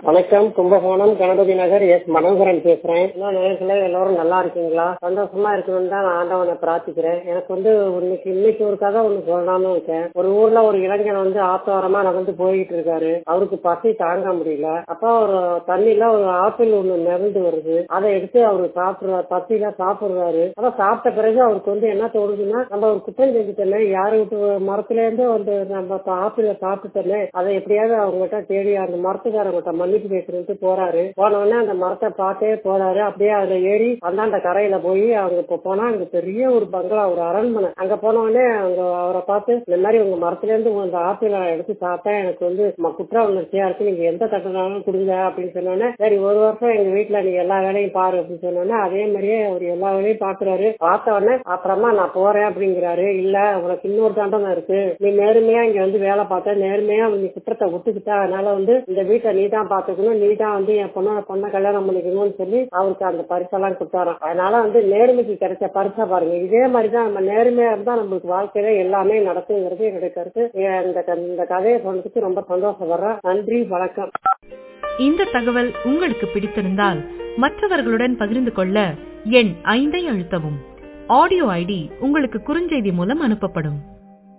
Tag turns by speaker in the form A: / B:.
A: வணக்கம் கும்பகோணம் கணபதி நகர் எஸ் மனோகரன் பேசுறேன் என்ன நேரத்துல எல்லாரும் நல்லா இருக்கீங்களா சந்தோஷமா இருக்கணும்னு தான் நான் ஆண்டவனை பிரார்த்திக்கிறேன் எனக்கு வந்து இன்னைக்கு இன்னைக்கு ஒரு கதை ஒண்ணு சொல்லலாம்னு இருக்கேன் ஒரு ஊர்ல ஒரு இளைஞன் வந்து ஆத்தோரமா நடந்து போயிட்டு இருக்காரு அவருக்கு பசி தாங்க முடியல அப்ப ஒரு தண்ணியில ஒரு ஆப்பிள் ஒண்ணு நிறந்து வருது அதை எடுத்து அவரு சாப்பிடுற பசியில சாப்பிடுறாரு ஆனா சாப்பிட்ட பிறகு அவருக்கு வந்து என்ன தோணுதுன்னா நம்ம ஒரு குற்றம் செஞ்சுட்டோமே யாரு விட்டு மரத்துல இருந்து வந்து நம்ம ஆப்பிள சாப்பிட்டுட்டோமே அதை எப்படியாவது அவங்ககிட்ட தேடி அந்த மரத்துக்காரங்கிட்ட மன்னிப்பு கேட்கறதுக்கு போறாரு போன உடனே அந்த மரத்தை பார்த்தே போறாரு அப்படியே அதுல ஏறி அந்தாண்ட கரையில போய் அவங்க இப்ப போனா அங்க பெரிய ஒரு பங்களா ஒரு அரண்மனை அங்க போன உடனே அவங்க அவரை பார்த்து இந்த மாதிரி உங்க மரத்துல இருந்து அந்த ஆப்பிள எடுத்து சாப்பிட்டா எனக்கு வந்து ம- குற்ற உணர்ச்சியா இருக்கு நீங்க எந்த தட்டுனாலும் கொடுங்க அப்படின்னு சொன்னோன்னே சரி ஒரு வருஷம் எங்க வீட்டுல நீ எல்லா வேலையும் பாரு அப்படின்னு சொன்னோன்னே அதே மாதிரியே அவர் எல்லா வேலையும் பாக்குறாரு பார்த்த உடனே அப்புறமா நான் போறேன் அப்படிங்கிறாரு இல்ல உனக்கு இன்னொரு தண்டனை இருக்கு நீ நேர்மையா இங்க வந்து வேலை பார்த்த நேர்மையா நீ குற்றத்தை ஒத்துக்கிட்ட அதனால வந்து இந்த வீட்டை நீ தான் பாத்துக்கணும் நீ தான் வந்து என் பொண்ணோட பொண்ணை கல்யாணம் பண்ணிக்கணும்னு சொல்லி அவருக்கு அந்த பரிசெல்லாம் கொடுத்தாராம் அதனால வந்து நேர்மைக்கு கிடைச்ச பரிசை பாருங்க இதே மாதிரிதான் நம்ம நேர்மையா இருந்தா நம்மளுக்கு வாழ்க்கையில எல்லாமே நடக்குங்கிறது என்னுடைய கருத்து இந்த இந்த கதையை சொன்னதுக்கு ரொம்ப சந்தோஷப்படுறேன் நன்றி வணக்கம்
B: இந்த தகவல் உங்களுக்கு பிடித்திருந்தால் மற்றவர்களுடன் பகிர்ந்து கொள்ள எண் ஐந்தை அழுத்தவும் ஆடியோ ஐடி உங்களுக்கு குறுஞ்செய்தி மூலம் அனுப்பப்படும்